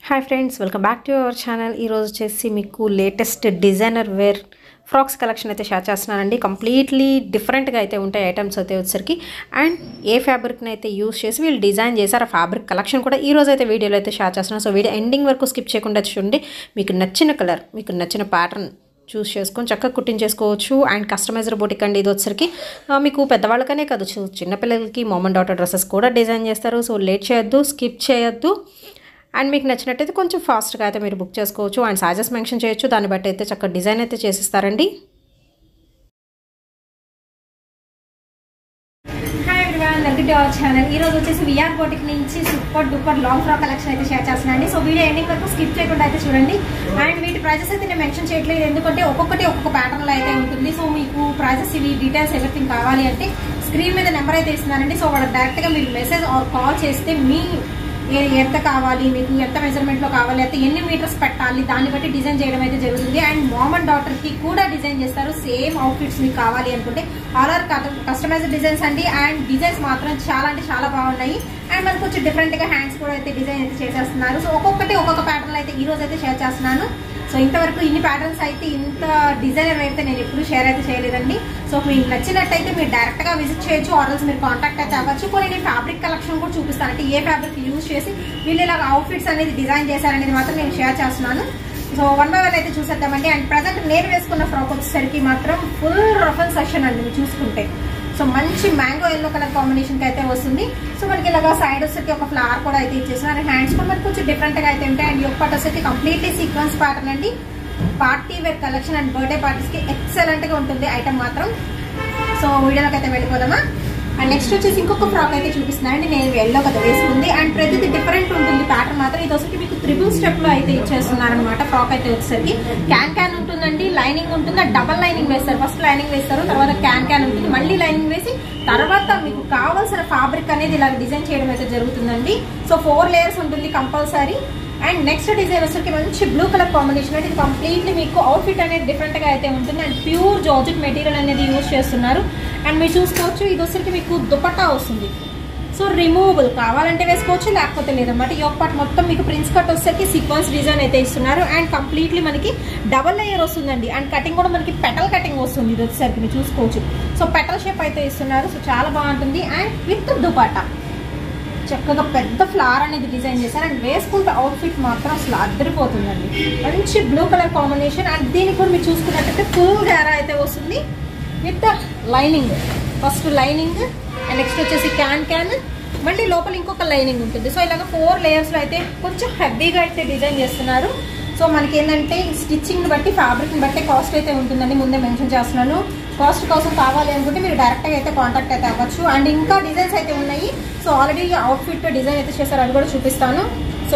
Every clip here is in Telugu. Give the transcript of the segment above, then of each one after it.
hi friends welcome back to our channel ఈరోజు వచ్చేసి మీకు latest designer wear frocks collection అయితే షేర్ చేస్తున్నానండి కంప్లీట్లీ డిఫరెంట్గా అయితే ఉంటాయి ఐటమ్స్ అయితే వచ్చేసరికి అండ్ ఏ ఫ్యాబ్రిక్ని అయితే యూస్ చేసి వీళ్ళు డిజైన్ చేశారు ఆ ఫ్యాబ్రిక్ కలెక్షన్ కూడా ఈ రోజు అయితే వీడియోలో అయితే షేర్ చేస్తున్నాను సో వీడియో ఎండింగ్ వరకు స్కిప్ చేయకుండా చూడండి మీకు నచ్చిన కలర్ మీకు నచ్చిన ప్యాటర్న్ చూస్ చేసుకొని చక్కగా కుట్టించేసుకోవచ్చు అండ్ కస్టమైజర్ బోటిక్ అండి ఇది వచ్చరికి ఆ, మీకు పెద్దవాళ్ళకనే కాదు చు- చిన్నపిల్లలకి మోమన్ డాటర్ డ్రెస్సెస్ కూడా డిజైన్ చేస్తారు సో లేట్ చేయొద్దు స్కిప్ చేయొద్దు అండ్ మీకు నచ్చినట్టయితే కొంచెం ఫాస్ట్గా అయితే మీరు బుక్ చేసుకోవచ్చు అండ్ సైజెస్ మెన్షన్ చేయొచ్చు దాన్ని బట్టి అయితే చక్కగా డిజైన్ అయితే చేసిస్తారండి hi everyone welcome to our channel ఈ రోజు వచ్చేసి విఆర్ బోటిక్ నుంచి super duper long frock collection అయితే షేర్ చేస్తున్నానండి సో వీడియో ఎండింగ్ వరకు స్కిప్ చేయకుండా అయితే చూడండి అండ్ వీటి ప్రైజెస్ అయితే నేను మెన్షన్ చేయట్లేదు ఎందుకంటే ఒక్కొక్కటి ఒక్కొక్క ప్యాటర్న్ లో అయితే ఉంటుంది సో మీకు ప్రైజెస్ ఇవి డీటెయిల్స్ ఎవ్రీథింగ్ కావాలి అంటే స్క్రీన్ మీద నెంబర్ అయితే ఇస్తున్నానండి సో వాళ్ళకి డైరెక్ట్ గా మీరు మెసేజ్ ఆర్ కాల్ చేస్తే మీ ఏ- ఎంత కావాలి మీకు ఎంత మెజర్మెంట్ లో కావాలి అయితే ఎన్ని మీటర్స్ పెట్టాలి దాన్ని బట్టి డిజైన్ చేయడం అయితే జరుగుతుంది అండ్ మామ్ అండ్ డాటర్ కి కూడా డిజైన్ చేస్తారు సేమ్ అవుట్ఫిట్స్ మీకు కావాలి అనుకుంటే ఆల్ ఆర్ కస్టమైజ్డ్ డిజైన్స్ అండి అండ్ డిజైన్స్ మాత్రం చాలా అంటే చాలా బాగున్నాయి అండ్ మనకు కొంచెం డిఫరెంట్ గా హ్యాండ్స్ కూడా అయితే డిజైన్ అయితే చేసేస్తున్నారు సో ఒక్కొక్కటి ఒక్కొక్క ప్యాటర్న్ అయితే ఈ రోజు అయితే షేర్ చేస్తున్నాను సో ఇంతవరకు ఇన్ని ప్యాటర్న్స్ అయితే ఇంత డిజైనర్ అయితే నేను ఎప్పుడు షేర్ అయితే చేయలేదండి సో మీకు నచ్చినట్టయితే మీరు డైరెక్ట్ గా విజిట్ చేయొచ్చు ఆర్డర్స్ మీరు కాంటాక్ట్ అయితే అవ్వచ్చు కొన్ని నేను ఫ్యాబ్రిక్ కలెక్షన్ కూడా చూపిస్తాను అంటే ఏ ఫ్యాబ్రిక్ యూజ్ చేసి వీళ్ళు ఇలా అవుట్ఫిట్స్ అనేది డిజైన్ చేశారనేది మాత్రం నేను షేర్ చేస్తున్నాను సో వన్ బై వన్ అయితే చూసేద్దామండి అండ్ ప్రజెంట్ నేను వేసుకున్న ఫ్రాక్ వచ్చేసరికి మాత్రం ఫుల్ రఫల్ సెషన్ అండి మీరు చూసుకుంటే సో మంచి మ్యాంగో ఎల్లో కలర్ కాంబినేషన్ కి అయితే వస్తుంది సో మనకి ఇలాగా సైడ్ వచ్చేసరికి ఒక ఫ్లవర్ కూడా అయితే ఇచ్చేసిన అండ్ హ్యాండ్స్ కూడా మనకి కొంచెం డిఫరెంట్ గా అయితే ఉంటాయి అండ్ యొక్క పార్ట్ వచ్చేసరికి కంప్లీట్లీ సీక్వెన్స్ ప్యాటర్న్ అండి party wear collection and birthday parties కి ఎక్సలెంట్ గా ఉంటుంది ఐటమ్ మాత్రం సో వీడియోలోకి అయితే వెళ్ళిపోదామా అండ్ నెక్స్ట్ వచ్చేసి ఇంకొక ఫ్రాక్ అయితే చూపిస్తున్నాను అండి నేను ఎల్లో కదా వేసుకుంది అండ్ ప్రతిది డిఫరెంట్ ఉంటుంది ప్యాటర్న్ మాత్రం ఇది వచ్చి మీకు త్రిబుల్ స్టెప్ లో అయితే ఇచ్చేస్తున్నారు అనమాట ఫ్రాక్ అయితే వచ్చేసరికి క్యాన్ క్యాన్ ఉంటుందండి లైనింగ్ ఉంటుంది డబల్ లైనింగ్ వేస్తారు ఫస్ట్ లైనింగ్ వేస్తారు తర్వాత క్యాన్ క్యాన్ ఉంటుంది మళ్ళీ లైనింగ్ వేసి తర్వాత మీకు కావాల్సిన ఫ్యాబ్రిక్ అనేది ఇలా డిజైన్ చేయడం అయితే జరుగుతుందండి సో ఫోర్ లేయర్స్ ఉంటుంది కంపల్సరీ అండ్ నెక్స్ట్ డిజైన్ వచ్చరికి మంచి బ్లూ కలర్ కాంబినేషన్ అంటే ఇది కంప్లీట్లీ మీకు అవుట్ఫిట్ అనేది డిఫరెంట్ గా అయితే ఉంటుంది అండ్ ప్యూర్ జార్జెట్ మెటీరియల్ అనేది యూజ్ చేస్తున్నారు అండ్ మీరు చూసుకోవచ్చు ఇది వచ్చరికి మీకు దుపట్టా వస్తుంది సో రిమూవబుల్ కావాలంటే వేసుకోవచ్చు లేకపోతే లేదన్నమాట ఈ పార్ట్ మొత్తం మీకు ప్రిన్స్ కట్ వచ్చేసరికి సీక్వెన్స్ డిజైన్ అయితే ఇస్తున్నారు అండ్ కంప్లీట్లీ మనకి డబల్ లేయర్ వస్తుందండి అండ్ కటింగ్ కూడా మనకి పెటల్ కటింగ్ వస్తుంది ఇది వచ్చేసరికి మీరు చూసుకోవచ్చు సో పెటల్ షేప్ అయితే ఇస్తున్నారు సో చాలా బాగుంటుంది అండ్ విత్ దుపట్టా చక్కగా పెద్ద ఫ్లవర్ అనేది డిజైన్ చేశారు అండ్ వేసుకుంటే అవుట్ఫిట్ మాత్రం అసలు అద్దరిపోతుందండి మంచి బ్లూ కలర్ కాంబినేషన్ అండ్ దీనికి కూడా మీరు చూసుకున్నట్టయితే ఫుల్ గేరా అయితే వస్తుంది with lining first lining and next వచ్చేసి క్యాన్ క్యాన్ మళ్ళీ లోపల ఇంకొక లైనింగ్ ఉంటుంది సో ఇలాగ ఫోర్ లేయర్స్లో అయితే కొంచెం హెవీగా అయితే డిజైన్ చేస్తున్నారు సో మనకి ఏంటంటే స్టిచ్చింగ్ బట్టి ఫ్యాబ్రిక్ బట్టి కాస్ట్ అయితే ఉంటుందండి ముందే మెన్షన్ చేస్తున్నాను కాస్ట్ కోసం కావాలి అనుకుంటే మీరు డైరెక్ట్గా అయితే కాంటాక్ట్ అయితే అవ్వచ్చు అండ్ ఇంకా డిజైన్స్ అయితే ఉన్నాయి సో ఆల్రెడీ అవుట్ఫిట్ డిజైన్ అయితే చేశారు అది కూడా చూపిస్తాను సో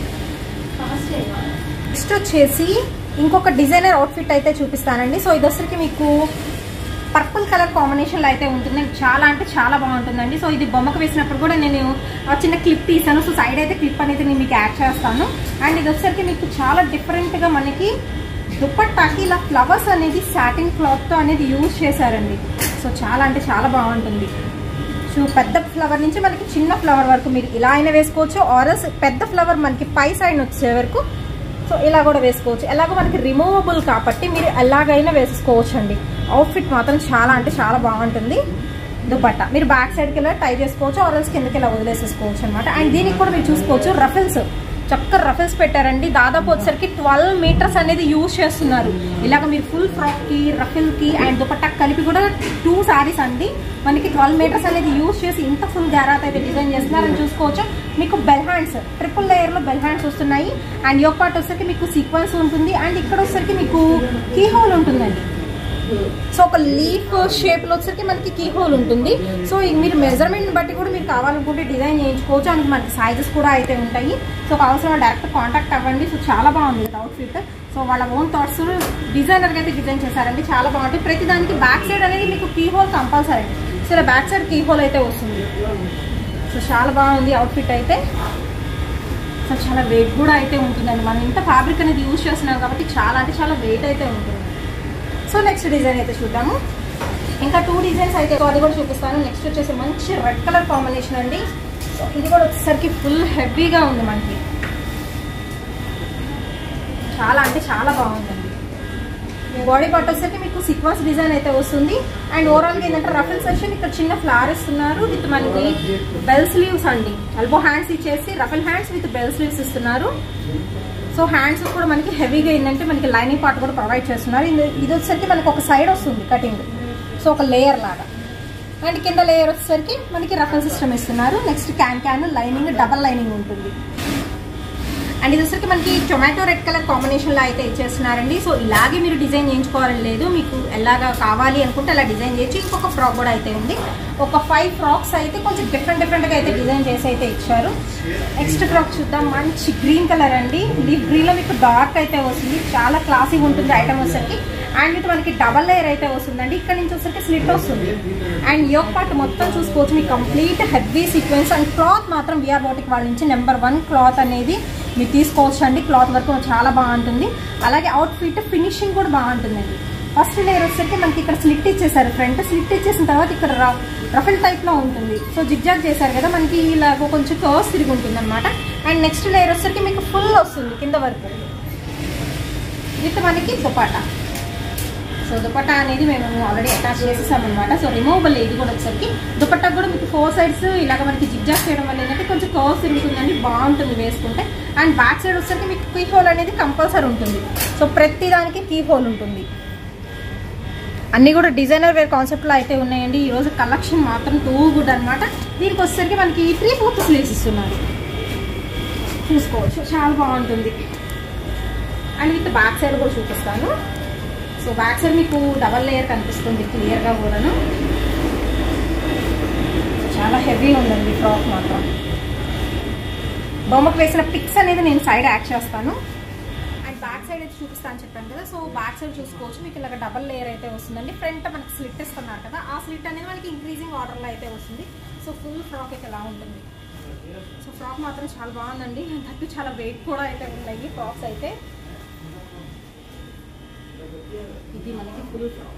నెక్స్ట్ వచ్చేసి ఇంకొక డిజైనర్ అవుట్ఫిట్ అయితే చూపిస్తానండి సో ఇది వచ్చరికి మీకు పర్పుల్ కలర్ కాంబినేషన్ లో అయితే ఉంటుంది చాలా అంటే చాలా బాగుంటుందండి సో ఇది బొమ్మకు వేసినప్పుడు కూడా నేను ఆ చిన్న క్లిప్ తీసాను సో సైడ్ అయితే క్లిప్ అనేది నేను మీకు యాడ్ చేస్తాను అండ్ ఇది వచ్చరికి మీకు చాలా డిఫరెంట్ గా మనకి దుప్పట్టాకి ఇలా ఫ్లవర్స్ అనేది సాటిన్ క్లాత్ తో అనేది యూజ్ చేశారండి సో చాలా అంటే చాలా బాగుంటుంది సో పెద్ద ఫ్లవర్ నుంచి మనకి చిన్న ఫ్లవర్ వరకు మీరు ఇలా అయినా వేసుకోవచ్చు ఆరస్ పెద్ద ఫ్లవర్ మనకి పై సైడ్ వచ్చే వరకు సో ఇలా కూడా వేసుకోవచ్చు ఎలాగో మనకి రిమూవబుల్ కాబట్టి మీరు ఎలాగైనా వేసుకోవచ్చు అండి అవుట్ఫిట్ మాత్రం చాలా అంటే చాలా బాగుంటుంది దుపట్టా మీరు బ్యాక్ సైడ్కి ఇలా టై చేసుకోవచ్చు ఆరల్స్ కిందకి ఇలా వదిలేసేసుకోవచ్చు అనమాట అండ్ దీనికి కూడా మీరు చూసుకోవచ్చు రఫిల్స్ చక్కగా రఫిల్స్ పెట్టారండి దాదాపు వచ్చేసరికి ట్వెల్వ్ మీటర్స్ అనేది యూజ్ చేస్తున్నారు ఇలాగ మీరు ఫుల్ ఫ్రాక్ కి రఫిల్ కి అండ్ దుపట్టా కలిపి కూడా టూ సారీస్ అండి మనకి ట్వెల్వ్ మీటర్స్ అనేది యూజ్ చేసి ఇంత ఫుల్ గ్యారాత్ అయితే డిజైన్ చేస్తున్నారని చూసుకోవచ్చు మీకు బెల్ హ్యాండ్స్ ట్రిపుల్ లేయర్ లో బెల్ హ్యాండ్స్ వస్తున్నాయి అండ్ యోక్ పార్ట్ వచ్చేసరికి మీకు సీక్వెన్స్ ఉంటుంది అండ్ ఇక్కడ వచ్చేసరికి మీకు కీ హోల్ ఉంటుందండి సో ఒక లీఫ్ షేప్ లో వచ్చేసరికి మనకి కీ హోల్ ఉంటుంది సో ఇక మీరు మెజర్మెంట్ బట్టి కూడా మీరు కావాలనుకుంటే డిజైన్ చేయించుకోవచ్చు అండ్ మనకి సైజెస్ కూడా అయితే ఉంటాయి సో కావాల్సిన డైరెక్ట్ కాంటాక్ట్ అవ్వండి సో చాలా బాగుంది అవుట్ఫిట్ సో వాళ్ళ ఓన్ థాట్స్ డిజైనర్ అయితే డిజైన్ చేశారండి చాలా బాగుంటుంది ప్రతి దానికి బ్యాక్ సైడ్ అనేది మీకు కీ హోల్ కంపల్సరీ సో ఇలా బ్యాక్ సైడ్ కీ హోల్ అయితే వస్తుంది సో చాలా బాగుంది అవుట్ఫిట్ అయితే సో చాలా వెయిట్ కూడా అయితే ఉంటుందండి మనం ఇంత ఫ్యాబ్రిక్ అనేది యూజ్ చేస్తున్నాం కాబట్టి చాలా అంటే చాలా వెయిట్ అయితే ఉంటుంది సో నెక్స్ట్ డిజైన్ అయితే చూద్దాము ఇంకా టూ డిజైన్స్ అయితే సో అది కూడా చూపిస్తాను నెక్స్ట్ వచ్చేసి మంచి రెడ్ కలర్ కాంబినేషన్ అండి సో ఇది కూడా వచ్చేసరికి ఫుల్ హెవీగా ఉంది మనకి చాలా అంటే చాలా బాగుందండి బాడీ పార్ట్ వచ్చేసరికి మీకు సీక్వెన్స్ డిజైన్ అయితే వస్తుంది అండ్ ఓవరాల్ గా ఏంటంటే రఫల్ సెక్షన్ ఇక్కడ చిన్న ఫ్లవర్ ఇస్తున్నారు విత్ మనకి బెల్ స్లీవ్స్ అండి ఎల్బో హ్యాండ్స్ ఇచ్చేసి ruffle hands with bell sleeves ఇస్తున్నారు సో హ్యాండ్స్ కూడా మనకి హెవీగా ఏంటంటే మనకి లైనింగ్ పార్ట్ కూడా ప్రొవైడ్ చేస్తున్నారు ఇది- ఇది వచ్చేసరికి మనకి ఒక సైడ్ వస్తుంది కటింగ్ సో ఒక లేయర్ లాగా అండ్ కింద లేయర్ వచ్చేసరికి మనకి రఫల్ సిస్టమ్ ఇస్తున్నారు next can can lining double lining ఉంటుంది అండ్ ఇది వచ్చరికి మనకి టొమాటో రెడ్ కలర్ కాంబినేషన్ లో అయితే ఇచ్చేస్తున్నారండి సో ఇలాగే మీరు డిజైన్ చేయించుకోవాలని లేదు మీకు ఎలాగా కావాలి అనుకుంటే అలా డిజైన్ చేయొచ్చు ఇంకొక ఫ్రాక్ కూడా అయితే ఉంది ఒక ఫైవ్ ఫ్రాక్స్ అయితే కొంచెం డిఫరెంట్ డిఫరెంట్ గా అయితే డిజైన్ చేసి అయితే ఇచ్చారు నెక్స్ట్ ఫ్రాక్ చూద్దాం మంచి గ్రీన్ కలర్ అండి లీఫ్ గ్రీన్ లో మీకు డార్క్ అయితే వస్తుంది చాలా క్లాసీగా ఉంటుంది ఐటమ్ వచ్చరికి అండ్ ఇది మనకి డబల్ లేయర్ అయితే వస్తుందండి ఇక్కడ నుంచి వచ్చరికి స్లిట్ వస్తుంది అండ్ యోగ్ పార్ట్ మొత్తం చూసుకోవచ్చు మీకు complete heavy sequence and cloth మాత్రం విఆర్ బోటిక్ వాళ్ళ నుంచి నెంబర్ వన్ క్లాత్ అనేది మీరు తీసుకోవచ్చు అండి క్లాత్ వర్క్ చాలా బాగుంటుంది అలాగే అవుట్ ఫిట్ ఫినిషింగ్ కూడా బాగుంటుందండి ఫస్ట్ లేయర్ వచ్చేసరికి మనకి ఇక్కడ స్లిట్ ఇచ్చేసారు ఫ్రంట్ స్లిట్ ఇచ్చేసిన తర్వాత ఇక్కడ రఫల్ టైప్ లో ఉంటుంది సో జిగ్జాగ్ చేశారు కదా మనకి ఇలాగ కొంచెం కర్వ్స్ తిరిగి ఉంటుంది అనమాట అండ్ నెక్స్ట్ లేయర్ వచ్చేసరికి మీకు ఫుల్ వస్తుంది కింద వరకు విత్ మనకి దుపాటా సో దుపట్టా అనేది మేము ఆల్రెడీ అటాచ్ చేసేసాం అనమాట సో రిమూవబుల్ ఇది కూడా వచ్చేసరికి దుపట్టా కూడా మీకు ఫోర్ సైడ్స్ ఇలాగ మనకి జిగ్జాగ్ చేయడం వల్ల ఏంటంటే కొంచెం కర్వ్స్ తిరుగుతుందండి బాగుంటుంది వేసుకుంటే అండ్ బ్యాక్ సైడ్ వచ్చేసరికి మీకు కీ హోల్ అనేది కంపల్సరీ ఉంటుంది సో ప్రతి దానికి కీ హోల్ ఉంటుంది అన్ని కూడా డిజైనర్ వేర్ కాన్సెప్ట్లో అయితే ఉన్నాయండి ఈ రోజు కలెక్షన్ మాత్రం టూ గుడ్ అనమాట దీనికి వచ్చేసరికి మనకి త్రీ ఫోర్త్ స్లీవ్స్ ఇస్తున్నారు చూసుకోవచ్చు చాలా బాగుంటుంది అండ్ విత్ బ్యాక్ సైడ్ కూడా చూపిస్తాను సో బ్యాక్ సైడ్ మీకు డబల్ లేయర్ కనిపిస్తుంది క్లియర్గా కూడాను చాలా హెవీ ఉందండి ఫ్రాక్ మాత్రం బొమ్మకు వేసిన పిక్స్ అనేది నేను సైడ్ యాడ్ చేస్తాను అండ్ బ్యాక్ సైడ్ అయితే చూపిస్తాను చెప్పాను కదా సో బ్యాక్ సైడ్ చూసుకోవచ్చు మీకు ఇలాగ డబల్ లేయర్ అయితే వస్తుందండి ఫ్రంట్ మనకి స్లిట్ ఇస్తున్నారు కదా ఆ స్లిట్ అనేది మనకి ఇంక్రీజింగ్ ఆర్డర్లో అయితే వస్తుంది సో ఫుల్ ఫ్రాక్ అయితే ఎలా ఉంటుంది సో ఫ్రాక్ మాత్రం చాలా బాగుందండి దట్టు చాలా వెయిట్ కూడా అయితే ఉన్నాయి ఫ్రాక్స్ అయితే ఇది మనకి ఫుల్ ఫ్రాక్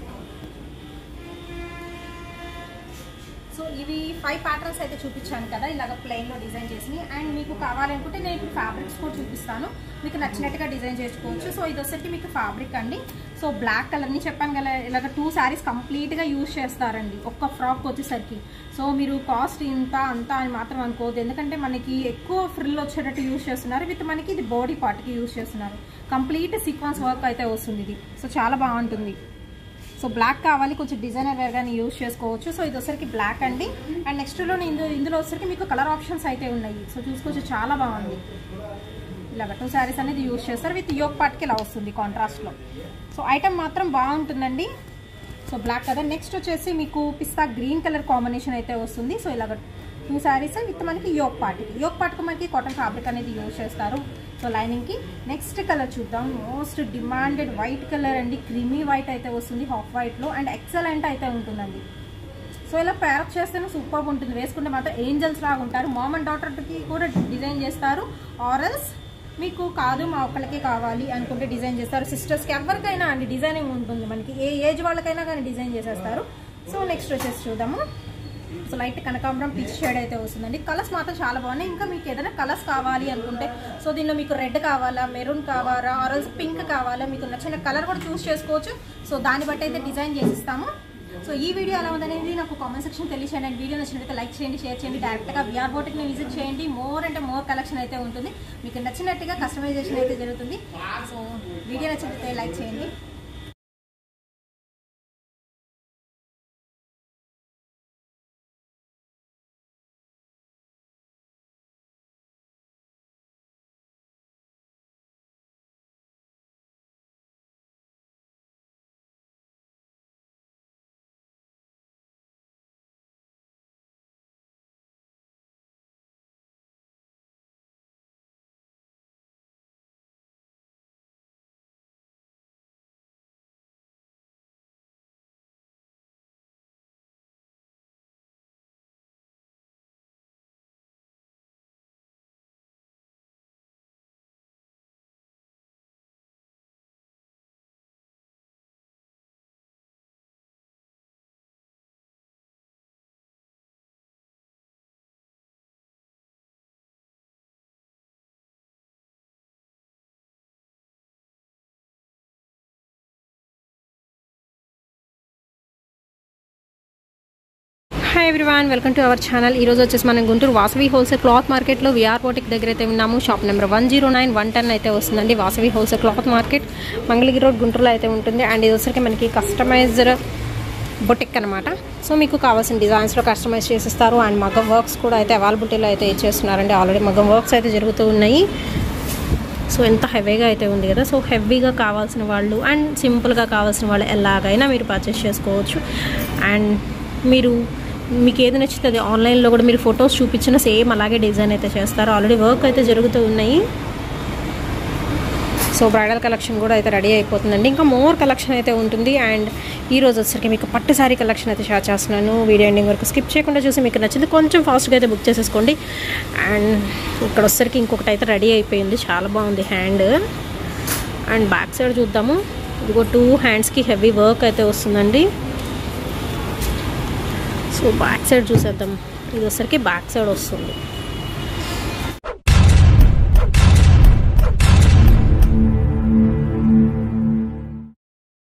సో ఇవి ఫైవ్ ప్యాటర్న్స్ అయితే చూపించాను కదా ఇలాగ ప్లెయిన్ లో డిజైన్ చేసి అండ్ మీకు కావాలనుకుంటే నేను ఇప్పుడు ఫ్యాబ్రిక్స్ కూడా చూపిస్తాను మీకు నచ్చినట్టుగా డిజైన్ చేసుకోవచ్చు సో ఇది వచ్చేసరికి మీకు ఫ్యాబ్రిక్ అండి సో బ్లాక్ కలర్ ని చెప్పాను కదా ఇలాగ టూ శారీస్ కంప్లీట్ గా యూజ్ చేస్తారండి ఒక్క ఫ్రాక్ వచ్చేసరికి సో మీరు కాస్ట్ ఇంత అంత అని మాత్రం అనుకోవద్దు ఎందుకంటే మనకి ఎక్కువ ఫ్రిల్ వచ్చేటట్టు యూజ్ చేస్తున్నారు విత్ మనకి ఇది బాడీ పార్ట్ కి యూజ్ చేస్తున్నారు కంప్లీట్ సీక్వెన్స్ వర్క్ అయితే వస్తుంది ఇది సో చాలా బాగుంటుంది సో బ్లాక్ కావాలి కొంచెం డిజైనర్ వేర్ గానీ యూజ్ చేసుకోవచ్చు సో ఇది వచ్చరికి బ్లాక్ అండి అండ్ నెక్స్ట్లో ఇందులో ఇందులో వచ్చరికి మీకు కలర్ ఆప్షన్స్ అయితే ఉన్నాయి సో చూసుకోవచ్చు చాలా బాగుంది ఇలాగ టూ శారీస్ అనేది యూజ్ చేస్తారు విత్ యోగ్ పార్ట్కి ఇలా వస్తుంది కాంట్రాస్ట్లో సో ఐటమ్ మాత్రం బాగుంటుందండి సో బ్లాక్ కదా నెక్స్ట్ వచ్చేసి మీకు పిస్తా గ్రీన్ కలర్ కాంబినేషన్ అయితే వస్తుంది సో ఇలాగ టూ శారీస్ విత్ మనకి యోగ్ పార్ట్కి యోగ్ పార్ట్కి మనకి కాటన్ ఫ్యాబ్రిక్ అనేది యూజ్ చేస్తారు సో లైనింగ్కి నెక్స్ట్ కలర్ చూద్దాం మోస్ట్ డిమాండెడ్ వైట్ కలర్ అండి క్రీమీ వైట్ అయితే వస్తుంది హాఫ్ వైట్లో అండ్ ఎక్సలెంట్ అయితే ఉంటుందండి సో ఇలా ప్యారప్ చేస్తేనే సూపర్ ఉంటుంది వేసుకుంటే మాత్రం ఏంజల్స్ లాగా ఉంటారు మామ్ అండ్ డాటర్కి కూడా డిజైన్ చేస్తారు ఆరల్స్ మీకు కాదు మా ఒక్కళ్ళకే కావాలి అనుకుంటే డిజైన్ చేస్తారు సిస్టర్స్కి ఎవరికైనా అండి డిజైనింగ్ ఉంటుంది మనకి ఏ ఏజ్ వాళ్ళకైనా కానీ డిజైన్ చేసేస్తారు సో నెక్స్ట్ వచ్చేసి చూద్దాము సో లైట్ కనకాంబరం పిచ్ షేడ్ అయితే వస్తుందండి కలర్స్ మాత్రం చాలా బాగున్నాయి ఇంకా మీకు ఏదైనా కలర్స్ కావాలి అనుకుంటే సో దీనిలో మీకు రెడ్ కావాలా మెరూన్ కావాలా ఆరల్స్ పింక్ కావాలా మీకు నచ్చిన కలర్ కూడా చూస్ చేసుకోవచ్చు సో దాన్ని బట్టి అయితే డిజైన్ చేసిస్తాము సో ఈ వీడియో ఎలా ఉందనేది నాకు కామెంట్ సెక్షన్ తెలియచేయండి అండ్ వీడియో నచ్చినట్లయితే లైక్ చేయండి షేర్ చేయండి డైరెక్ట్గా విఆర్ బోటిక్ని విజిట్ చేయండి మోర్ అంటే మోర్ కలెక్షన్ అయితే ఉంటుంది మీకు నచ్చినట్టుగా కస్టమైజేషన్ అయితే జరుగుతుంది సో వీడియో నచ్చినట్లయితే లైక్ చేయండి hi everyone welcome to our channel ఈ రోజు వచ్చేసి మనం గుంటూరు వాసవి హోల్సేల్ క్లాత్ మార్కెట్లో విఆర్ బోటిక్ దగ్గర అయితే ఉన్నాము shop number one zero nine one ten అయితే వస్తుందండి Vasavi wholesale cloth market Mangalagiri road గుంటూరులో అయితే ఉంటుంది అండ్ ఇది వచ్చరికి మనకి కస్టమైజ్డ్ బొటిక్ అనమాట సో మీకు కావాల్సిన డిజైన్స్లో కస్టమైజ్ చేసిస్తారు అండ్ మగ్గం వర్క్స్ కూడా అయితే అవైలబిలిటీలో అయితే ఇచ్చేస్తున్నారండి ఆల్రెడీ మగ్గం వర్క్స్ అయితే జరుగుతూ ఉన్నాయి సో ఎంత హెవీగా అయితే ఉంది కదా సో హెవీగా కావాల్సిన వాళ్ళు అండ్ సింపుల్గా కావాల్సిన వాళ్ళు ఎలాగైనా మీరు పర్చేస్ చేసుకోవచ్చు అండ్ మీరు మీకు ఏది నచ్చితే అది ఆన్లైన్లో కూడా మీరు ఫొటోస్ చూపించిన సేమ్ అలాగే డిజైన్ అయితే చేస్తారు ఆల్రెడీ వర్క్ అయితే జరుగుతూ ఉన్నాయి సో బ్రైడల్ కలెక్షన్ కూడా అయితే రెడీ అయిపోతుందండి ఇంకా మోర్ కలెక్షన్ అయితే ఉంటుంది అండ్ ఈ రోజు వచ్చరికి మీకు పట్టు సారీ కలెక్షన్ అయితే షేర్ చేస్తున్నాను వీడియో ఎండింగ్ వరకు స్కిప్ చేయకుండా చూసి మీకు నచ్చింది కొంచెం ఫాస్ట్గా అయితే బుక్ చేసేసుకోండి అండ్ ఇక్కడ వచ్చరికి ఇంకొకటి అయితే రెడీ అయిపోయింది చాలా బాగుంది హ్యాండ్ అండ్ బ్యాక్ సైడ్ చూద్దాము ఇదిగో టూ హ్యాండ్స్కి హెవీ వర్క్ అయితే వస్తుందండి సో బ్యాక్ సైడ్ చూసేద్దాం ఇది వచ్చరికి బ్యాక్ సైడ్ వస్తుంది